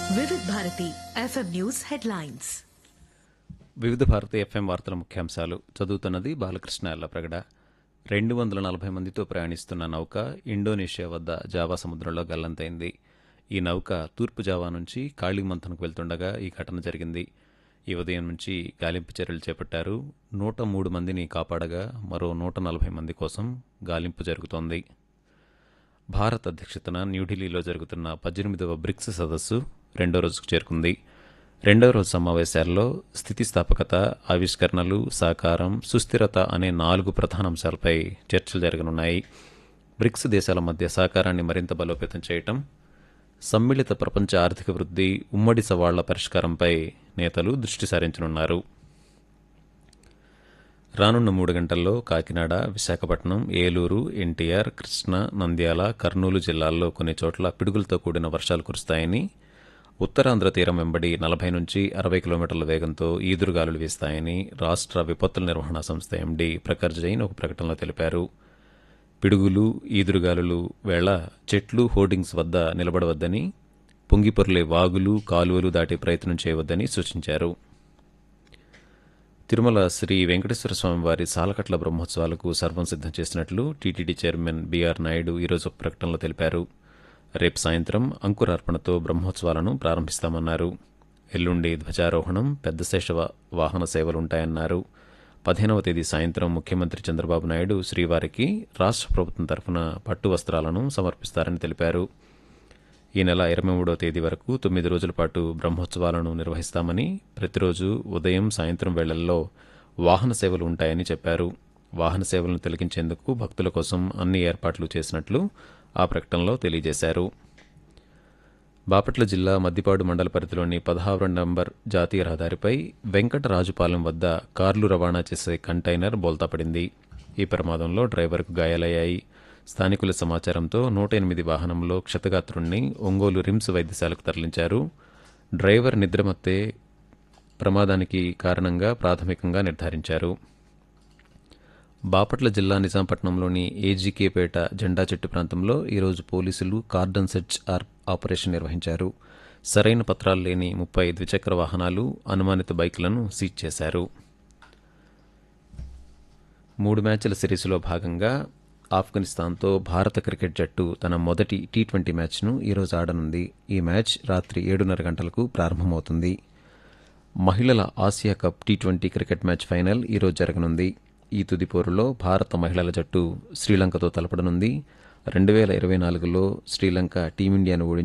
వివిధ Bharati FM news headlines వివిధ Bharati FM వార్తల ముఖ్యాంశాలు చదువుతున్నది బాలకృష్ణ ఎల్లప్రగడ రెండు వందల నలభై మందితో ప్రయాణిస్తున్న నౌక ఇండోనేషియా వద్ద జావా సముద్రంలో గల్లంతైంది ఈ నౌక తూర్పు జావా నుంచి కాళీమంతన్కు వెళ్తుండగా ఈ ఘటన జరిగింది ఈ ఉదయం నుంచి గాలింపు చర్యలు చేపట్టారు నూట మూడు మందిని కాపాడగా మరో నూట నలభై మంది కోసం గాలింపు జరుగుతోంది భారత్ అధ్యక్షతన న్యూఢిల్లీలో జరుగుతున్న పద్దెనిమిదవ బ్రిక్స్ సదస్సు రెండో రోజుకు చేరుకుంది రెండో రోజు సమావేశాల్లో స్థితిస్థాపకత ఆవిష్కరణలు సహకారం సుస్థిరత అనే నాలుగు ప్రధాన అంశాలపై చర్చలు జరగనున్నాయి బ్రిక్స్ దేశాల మధ్య సహకారాన్ని మరింత బలోపేతం చేయటం సమ్మిళిత ప్రపంచ ఆర్థిక వృద్ధి ఉమ్మడి సవాళ్ల పరిష్కారంపై నేతలు దృష్టి సారించనున్నారు రానున్న మూడు గంటల్లో కాకినాడ విశాఖపట్నం ఏలూరు ఎన్టీఆర్ కృష్ణా నంద్యాల కర్నూలు జిల్లాల్లో కొన్ని చోట్ల పిడుగులతో కూడిన వర్షాలు కురుస్తాయని ఉత్తరాంధ్ర తీరం వెంబడి నలభై నుంచి అరవై కిలోమీటర్ల వేగంతో ఈదురుగాలులు వీస్తాయని రాష్ట్ర విపత్తుల నిర్వహణ సంస్థ ఎండీ ప్రఖర్ జైన్ ఒక ప్రకటనలో తెలిపారు పిడుగులు ఈదురుగాలులు వేళ చెట్లు హోర్డింగ్స్ వద్ద నిలబడవద్దని పొంగిపొర్లే వాగులు కాలువలు దాటే ప్రయత్నం చేయవద్దని సూచించారు తిరుమల శ్రీ వెంకటేశ్వర స్వామి వారి సాలకట్ల బ్రహ్మోత్సవాలకు సర్వం సిద్ధం చేసినట్లు టీటీడీ చైర్మన్ బీఆర్ నాయుడు ఈరోజు ఒక ప్రకటనలో తెలిపారు రేపు సాయంత్రం అంకురార్పణతో బ్రహ్మోత్సవాలను ప్రారంభిస్తామన్నారు ఎల్లుండి ధ్వజారోహణం పెద్ద శేష వాహన సేవలుంటాయన్నారు పదిహేనవ తేదీ సాయంత్రం ముఖ్యమంత్రి చంద్రబాబు నాయుడు శ్రీవారికి రాష్ట్ర ప్రభుత్వం తరఫున పట్టు వస్త్రాలను సమర్పిస్తారని తెలిపారు ఈ నెల ఇరవై మూడో తేదీ వరకు తొమ్మిది రోజుల పాటు బ్రహ్మోత్సవాలను నిర్వహిస్తామని ప్రతిరోజు ఉదయం సాయంత్రం వేళల్లో వాహన సేవలు ఉంటాయని చెప్పారు వాహన సేవలను తొలగించేందుకు భక్తుల కోసం అన్ని ఏర్పాట్లు చేసినట్లు ఆ ప్రకటనలో తెలియజేశారు బాపట్ల జిల్లా మద్దిపాడు మండల పరిధిలోని పదహారు నంబర్ జాతీయ రహదారిపై వెంకటరాజుపాలెం వద్ద కార్లు రవాణా చేసే కంటైనర్ బోల్తాపడింది ఈ ప్రమాదంలో డ్రైవర్కు గాయాలయ్యాయి స్థానికుల సమాచారంతో నూట ఎనిమిది వాహనంలో క్షతగాత్రుణ్ణి ఒంగోలు రిమ్స్ వైద్యశాలకు తరలించారు డ్రైవర్ నిద్రమత్తే ప్రమాదానికి కారణంగా ప్రాథమికంగా నిర్ధారించారు బాపట్ల జిల్లా నిజాంపట్నంలోని ఏజీకేపేట జెండా చెట్టు ప్రాంతంలో ఈరోజు పోలీసులు కార్డన్ సెర్చ్ ఆర్- ఆపరేషన్ నిర్వహించారు సరైన పత్రాలు లేని ముప్పై ద్విచక్ర వాహనాలు అనుమానిత బైకులను సీజ్ చేశారు మూడు మ్యాచ్ల సిరీస్లో భాగంగా ఆఫ్ఘనిస్తాన్తో భారత క్రికెట్ జట్టు తన మొదటి టీ ట్వంటీ మ్యాచ్ను ఈరోజు ఆడనుంది ఈ మ్యాచ్ రాత్రి ఏడున్నర గంటలకు ప్రారంభమవుతుంది మహిళల Asia cup T twenty cricket match final ఈరోజు జరగనుంది ఈ తుది పోరులో భారత మహిళల జట్టు శ్రీలంకతో తలపడనుంది రెండు వేల ఇరవై నాలుగులో శ్రీలంక టీమిండియాను ఓడించి